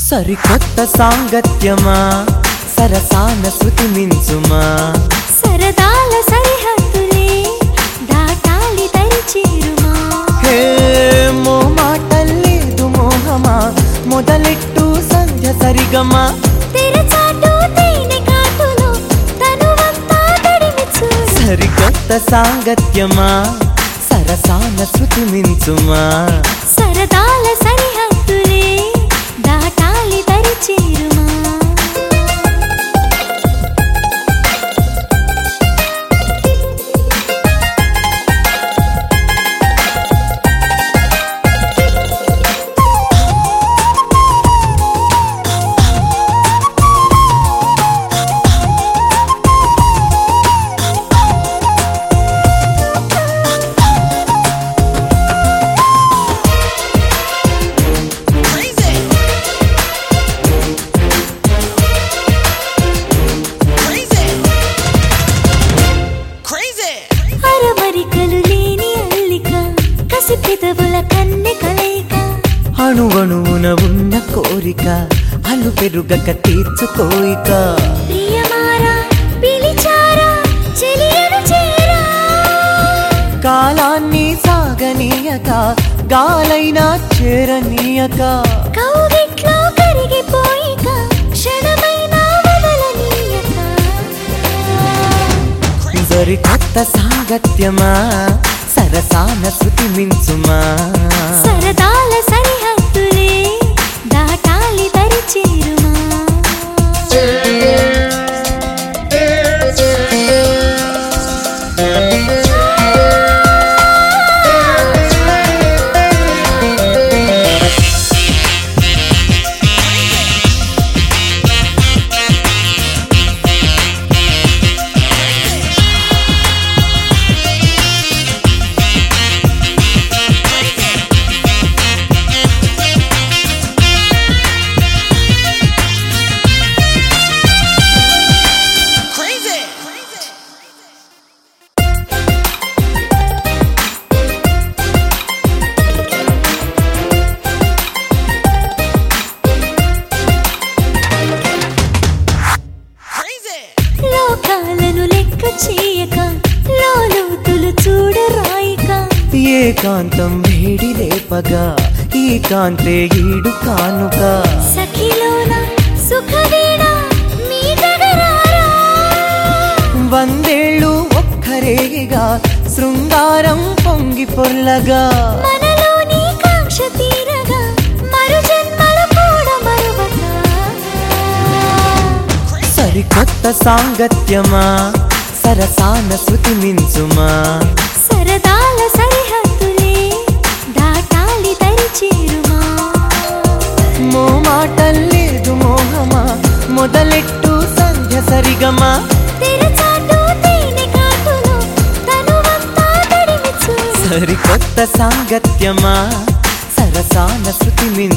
సరికొత్త సాంగత్యమా సరసాన శృతి మించుమా సరదాల సరిహద్దులే దాటాలి దరి చేరుమా హే మోమాటల్లేదు మోహమా మొదలెట్టు సంధ్య సరిగమా తెరచాటు తేనె కాటులో తనువంతా తడిమి చూడు సరికొత్త సాంగత్యమా సరసాన శృతి మించుమా సరదాల సరిహద్దులే దాటాలి దరి చేరుమా Crazy! అరమరికలు లేని అల్లిక కసి పెదవుల కన్నె కలయిక అణువణువున ఉన్న కోరిక అలు పెరుగక తీర్చుకోయిక ప్రియమారా పిలిచారా చెలియను చేరా కాలాన్ని సాగనీయక గాలైనా చేరనీయక కౌగిట్లో కరిగిపోయిక క్షణమైనా వదలనీయక సరికొత్త సాంగత్యమా సరసాన శృతి మించుమా సరదాల సరిహద్దులే దాటాలి దరి చేరుమా Crazy! Crazy! లోకాలను లెక్క చేయక లోతులు చూడరాయిక ఏకాంతం వేడి లేపగా ఈ కాంతే ఈడు కానుక సఖిలోన సుఖవీణ మీటగరారా వందేళ్ళు ఒక్కరేగిగా శృంగారం పొంగి పొర్లగా మనలోని కాంక్ష తీరగా మరు జన్మలు కూడా మరువక సరికొత్త సాంగత్యమా సరసాన శృతి మించుమా సరదాల సరిహద్దులే దాటాలి దరి చేరుమా మోమాటల్లేదు మోహమా మొదలెట్టు సంధ్య సరిగమా తెరచాటు తేనె కాటులో తనువంతా తడిమి చూడు సరికొత్త సాంగత్యమా సరసాన శృతి మించుమా